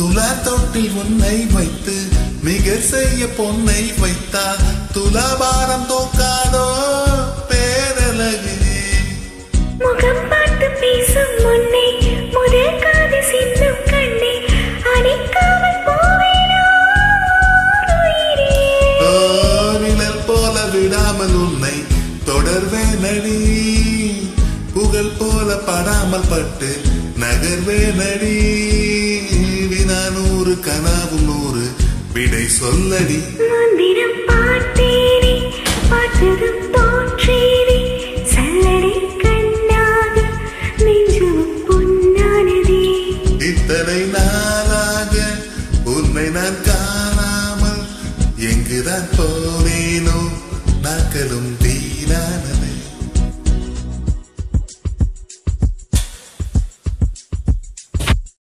துலா தொட்டில் உன்னை வைத்து மிக செய்ய பொன்னை வைத்தா துலாபாரம் தோக்காதோ பேரழகு முகம் பார்த்து பேசும் முன்னே முதல் காது சிந்தும் கண்ணே அணைக்காமல் போவேனோ உயிரே ஓ, நிழல் போல விடாமல் உன்னை தொடர்வேனடி புகழ் போல படாமல் பட்டு நகர்வேனடி வினா நூறு கனாவு நூறு விடை சொல்லடி மந்திரம் பார்த்தேனே பார்த்ததும் தோற்றேனே சல்லடை கண்ணாக நெஞ்சும் பொன்னானதே இத்தனை நாளாக உன்னை நான் காணாமல் எங்குதான் போனேனோ நாட்களும் வீணான